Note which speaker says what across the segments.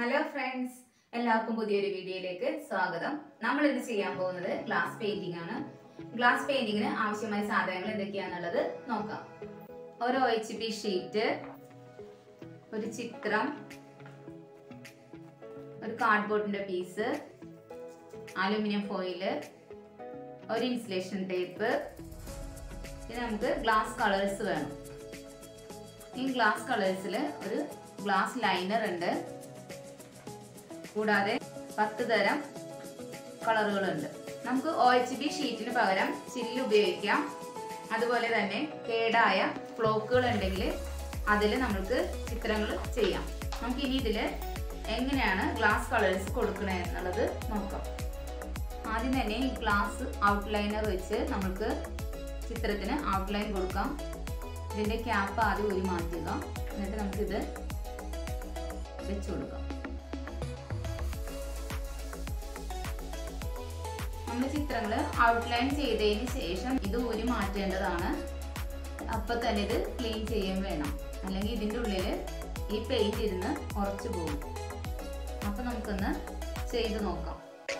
Speaker 1: hello friends എല്ലാവർക്കും പുതിയൊരു വീഡിയോയിലേക്ക് സ്വാഗതം നമ്മൾ ഇന്ന് ചെയ്യാൻ പോകുന്നത് ഗ്ലാസ് പെയിന്റിംഗ് ആണ് ഗ്ലാസ് പെയിന്റിങ്ങിന് ആവശ്യമായ സാധനങ്ങൾ എന്തൊക്കെയാണെന്നുള്ളത് നോക്കാം ഒരു ഒ എച്ച് ബി ഷീറ്റ് ഒരു ചിത്രം ഒരു കാർഡ്ബോർഡിന്റെ പീസ് അലുമിനിയം ഫോയില് ഒരു ഇൻസുലേഷൻ ടേപ്പ് പിന്നെ നമുക്ക് ഗ്ലാസ് കളേഴ്സ് വേണം ഈ ഗ്ലാസ് കളേഴ്സിൽ ഒരു ഗ്ലാസ് ലൈനർ ഉണ്ട് കൂടാതെ പത്ത് തരം കളറുകളുണ്ട് നമുക്ക് ഒ എച്ച് ബി ഷീറ്റിന് പകരം ചില്ല് ഉപയോഗിക്കാം അതുപോലെ തന്നെ കേടായ ഫ്ലോക്കുകൾ ഉണ്ടെങ്കിൽ അതിൽ നമുക്ക് ചിത്രങ്ങൾ ചെയ്യാം നമുക്ക് ഇനി ഇതിൽ എങ്ങനെയാണ് ഗ്ലാസ് കളേഴ്സ് കൊടുക്കണേ എന്നുള്ളത് നോക്കാം ആദ്യം തന്നെ ഈ ഗ്ലാസ് ഔട്ട്ലൈനർ വെച്ച് നമുക്ക് ചിത്രത്തിന് ഔട്ട്ലൈൻ കൊടുക്കാം ഇതിന്റെ ക്യാപ്പ് ആദ്യം ഒരു മാറ്റുക എന്നിട്ട് നമുക്കിത് വെച്ചു കൊടുക്കാം നമ്മൾ ചിത്രങ്ങൾ ഔട്ട്ലൈൻ ചെയ്തതിന് ശേഷം ഇത് ഊരി മാറ്റേണ്ടതാണ് അപ്പൊ തന്നെ ഇത് ക്ലീൻ ചെയ്യാൻ വേണം അല്ലെങ്കിൽ ഇതിന്റെ ഉള്ളിൽ ഈ പെയിന്റ് ഇരുന്ന് ഉറച്ചു പോകും അപ്പൊ നമുക്കൊന്ന് ചെയ്ത് നോക്കാം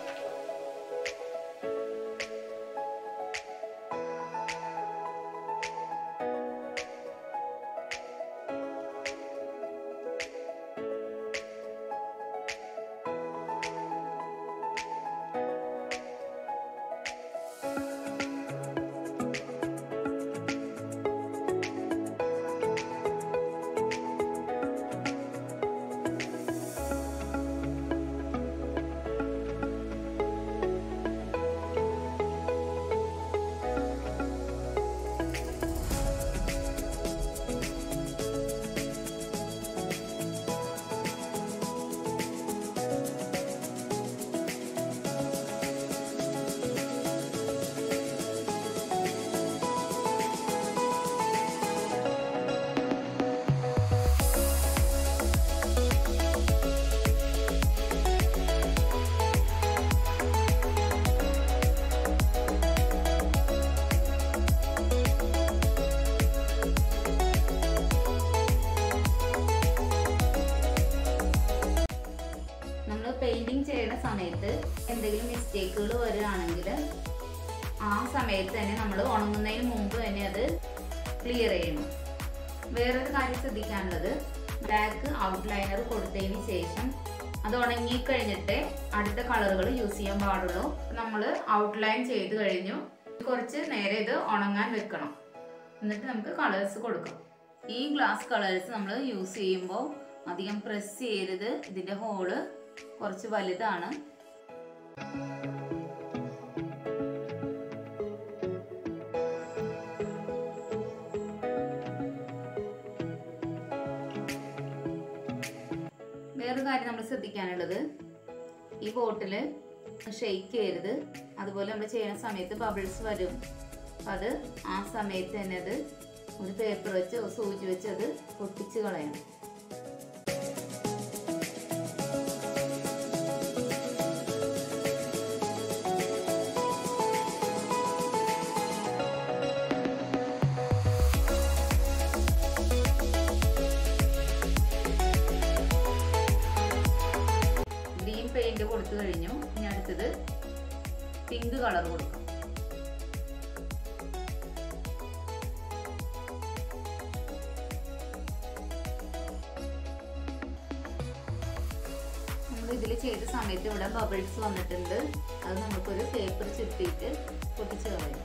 Speaker 1: നമ്മൾ പെയിന്റിങ് ചെയ്യുന്ന സമയത്ത് എന്തെങ്കിലും മിസ്റ്റേക്കുകൾ വരികയാണെങ്കിൽ ആ സമയത്ത് തന്നെ നമ്മൾ ഉണങ്ങുന്നതിന് മുമ്പ് തന്നെ അത് ക്ലിയർ ചെയ്യണം വേറൊരു കാര്യം ശ്രദ്ധിക്കാനുള്ളത് ബ്ലാക്ക് ഔട്ട്ലൈനർ കൊടുത്തതിന് ശേഷം അത് ഉണങ്ങി കഴിഞ്ഞിട്ട് അടുത്ത കളറുകൾ യൂസ് ചെയ്യാൻ പാടുള്ളൂ നമ്മൾ ഔട്ട്ലൈൻ ചെയ്ത് കഴിഞ്ഞു കുറച്ച് നേരെ ഇത് ഉണങ്ങാൻ വെക്കണം എന്നിട്ട് നമുക്ക് കളേഴ്സ് കൊടുക്കാം ഈ ഗ്ലാസ് കളേഴ്സ് നമ്മൾ യൂസ് ചെയ്യുമ്പോൾ അധികം പ്രസ് ചെയ്യരുത് ഇതിന്റെ ഹോള് കുറച്ച് വലുതാണ് വേറൊരു കാര്യം നമ്മൾ ശ്രദ്ധിക്കാനുള്ളത് ഈ ബോട്ടില് ഷെയ്ക്ക് ചെയ്യരുത് അതുപോലെ നമ്മൾ ചെയ്യുന്ന സമയത്ത് ബബിൾസ് വരും അപ്പം അത് ആ സമയത്ത് തന്നെ അത് ഒരു പേപ്പർ വെച്ച് സൂചി വെച്ച് അത് പൊട്ടിച്ച് കളയണം ഗ്രീൻ പെയിന്റ് കൊടുത്തു കഴിഞ്ഞു ഇനി അടുത്തത് പിങ്ക് കളർ കൊടുക്കാം നമ്മൾ ഇതിൽ ചെയ്ത സമയത്ത് ഇവിടെ ബബിൾസ് വന്നിട്ടുണ്ട് അത് നമുക്കൊരു പേപ്പർ ചുറ്റിയിട്ട് പൊട്ടിച്ച് കളയാം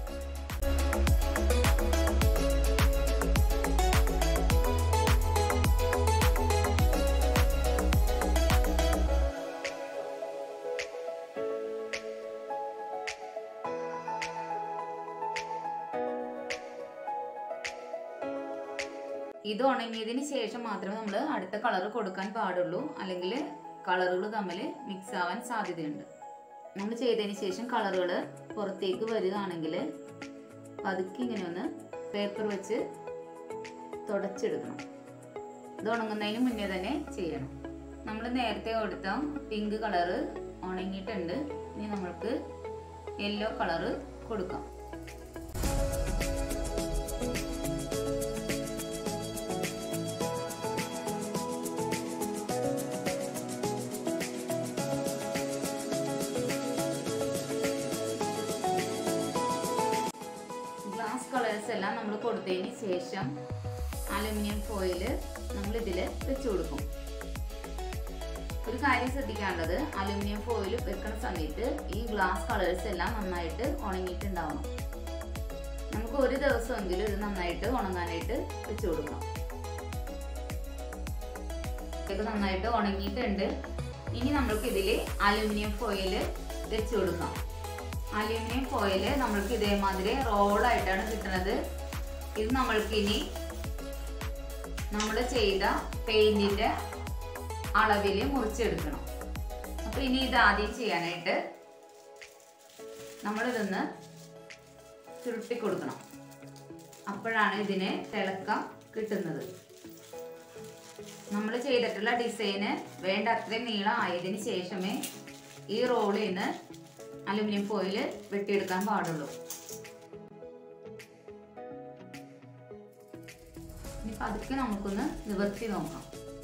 Speaker 1: ഇത് ഉണങ്ങിയതിന് ശേഷം മാത്രമേ നമ്മൾ അടുത്ത കളർ കൊടുക്കാൻ പാടുള്ളൂ അല്ലെങ്കിൽ കളറുകൾ തമ്മിൽ മിക്സ് ആവാൻ സാധ്യതയുണ്ട് നമ്മൾ ചെയ്തതിന് ശേഷം കളറുകൾ പുറത്തേക്ക് വരികയാണെങ്കിൽ പതുക്കെ ഇങ്ങനെ ഒന്ന് പേപ്പർ വെച്ച് തുടച്ചെടുക്കണം ഇത് ഉണങ്ങുന്നതിന് മുന്നേ തന്നെ ചെയ്യണം നമ്മൾ നേരത്തെ കൊടുത്ത പിങ്ക് കളറ് ഉണങ്ങിയിട്ടുണ്ട് ഇനി നമ്മൾക്ക് യെല്ലോ കളറ് കൊടുക്കാം എല്ലാം നമ്മൾ കൊടുത്തതിന് ശേഷം അലുമിനിയം ഫോയിൽ നമ്മൾ ഇതിൽ വെച്ച് കൊടുക്കും ഒരു കാര്യം ശ്രദ്ധിക്കാനുള്ളത് അലുമിനിയം ഫോയിൽ വെക്കുന്ന സമയത്ത് ഈ ഗ്ലാസ് കളേഴ്സ് എല്ലാം നന്നായിട്ട് ഉണങ്ങിയിട്ടുണ്ടാവണം നമുക്ക് ഒരു ദിവസമെങ്കിലും ഇത് നന്നായിട്ട് ഉണങ്ങാനായിട്ട് വെച്ച് കൊടുക്കാം ഇതൊക്കെ നന്നായിട്ട് ഉണങ്ങിയിട്ടുണ്ട് ഇനി നമ്മൾക്ക് ഇതിൽ അലുമിനിയം ഫോയിൽ വെച്ച് കൊടുക്കാം അലുമിനിയം ഫോയിൽ നമ്മൾക്ക് ഇതേമാതിരി റോളായിട്ടാണ് കിട്ടുന്നത് ഇത് നമ്മൾക്ക് ഇനി നമ്മൾ ചെയ്ത പെയിന്റിന്റെ അളവിൽ മുറിച്ചെടുക്കണം അപ്പൊ ഇനി ഇത് ആദ്യം ചെയ്യാനായിട്ട് നമ്മളിതൊന്ന് ചുരുട്ടി കൊടുക്കണം അപ്പോഴാണ് ഇതിന് തിളക്കം കിട്ടുന്നത് നമ്മൾ ചെയ്തിട്ടുള്ള ഡിസൈന് വേണ്ട അത്രയും നീളം ആയതിനു ശേഷമേ ഈ റോളിൽ നിന്ന് അലുമിനിയം ഫോയിൽ വെട്ടിയെടുക്കാൻ പാടുള്ളൂ ഇനി പതുക്കെ നമുക്കൊന്ന് നിവർത്തി നോക്കാം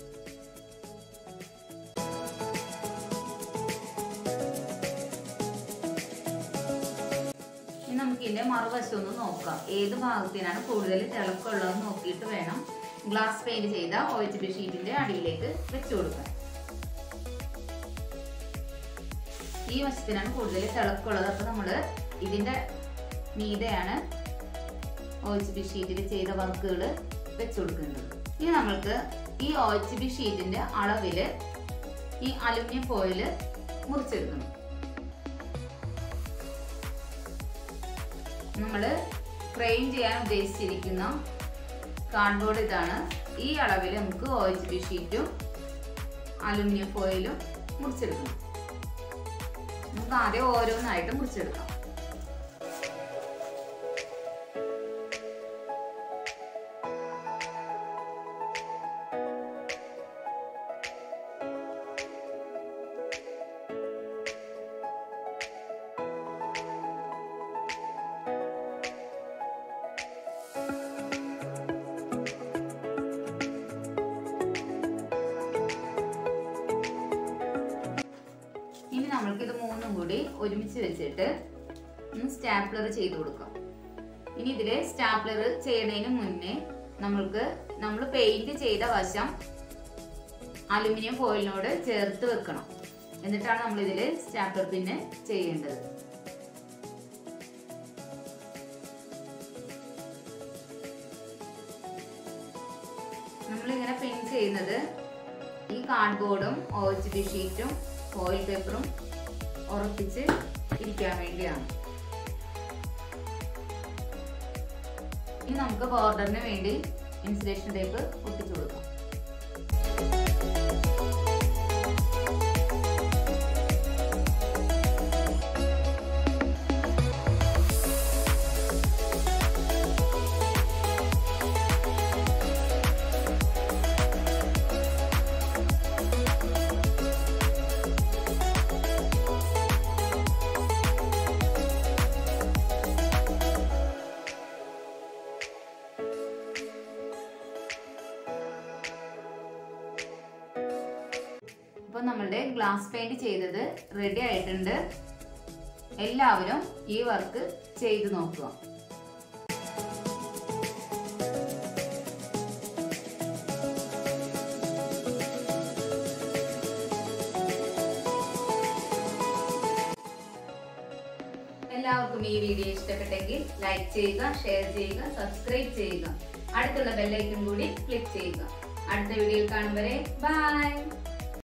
Speaker 1: ഇനി നമുക്ക് ഇതിന്റെ മറുവശം ഒന്ന് നോക്കാം ഏത് ഭാഗത്തിനാണ് കൂടുതൽ തിളക്കമുള്ളതെന്ന് നോക്കിയിട്ട് വേണം ഗ്ലാസ് പെയിന്റ് ചെയ്ത ഒ എച്ച് ബി ഷീറ്റിന്റെ അടിയിലേക്ക് വെച്ചു കൊടുക്കാൻ ഈ വശത്തിനാണ് കൂടുതൽ തിളക്കമുള്ളത് അപ്പൊ നമ്മള് ഇതിന്റെ മീതെയാണ് ഒ എച്ച് ബി ഷീറ്റിൽ ചെയ്ത വർക്കുകൾ വെച്ചു കൊടുക്കുന്നത് ഇനി നമ്മൾക്ക് ഈ ഒ എച്ച് ബി ഷീറ്റിന്റെ അളവില് ഈ അലുമിനിയം ഫോയില് മുറിച്ചെടുക്കണം നമ്മൾ ഫ്രെയിം ചെയ്യാൻ ഉദ്ദേശിച്ചിരിക്കുന്ന കാർഡ്ബോർഡ് ഇതാണ് ഈ അളവിൽ നമുക്ക് ഒ എച്ച് ബി ഷീറ്റും അലുമിനിയം ഫോയിലും മുറിച്ചെടുക്കണം നമുക്ക് ആദ്യം ഓരോന്നായിട്ട് മുറിച്ചെടുക്കാം ഇനി നമ്മൾക്ക് ഇത് മൂന്നും കൂടി ഒരുമിച്ച് വെച്ചിട്ട് ഒന്ന് സ്റ്റാപ്ലർ ചെയ്ത് കൊടുക്കാം ഇനി ഇതില് സ്റ്റാപ്ലർ ചെയ്യുന്നതിന് മുന്നേ നമ്മൾക്ക് നമ്മൾ പെയിന്റ് ചെയ്ത വശം അലുമിനിയം ഫോയിലിനോട് ചേർത്ത് വെക്കണം എന്നിട്ടാണ് നമ്മൾ ഇതില് സ്റ്റാപ്ലർ പിന്നെ ചെയ്യേണ്ടത് നമ്മളിങ്ങനെ പിൻ ചെയ്യുന്നത് ഈ കാർഡ്ബോർഡും ഒ എച്ച് ബി ഷീറ്റും ഫോയിൽ പേപ്പറും ഉറപ്പിച്ച് ഇരിക്കാൻ വേണ്ടിയാണ് ഇനി നമുക്ക് ബോർഡറിന് വേണ്ടി ഇൻസുലേഷൻ ടേപ്പ് ഒട്ടിച്ചു കൊടുക്കാം അപ്പോൾ നമ്മളുടെ ഗ്ലാസ് പെയിന്റ് ചെയ്തത് റെഡി ആയിട്ടുണ്ട് എല്ലാവരും ഈ വർക്ക് ചെയ്തു നോക്കുക എല്ലാവർക്കും ഈ വീഡിയോ ഇഷ്ടപ്പെട്ടെങ്കിൽ ലൈക്ക് ചെയ്യുക ഷെയർ ചെയ്യുക സബ്സ്ക്രൈബ് ചെയ്യുക അടുത്തുള്ള ബെല്ലൈക്കൺ കൂടി ക്ലിക്ക് ചെയ്യുക അടുത്ത വീഡിയോയിൽ കാണും വരെ ബൈ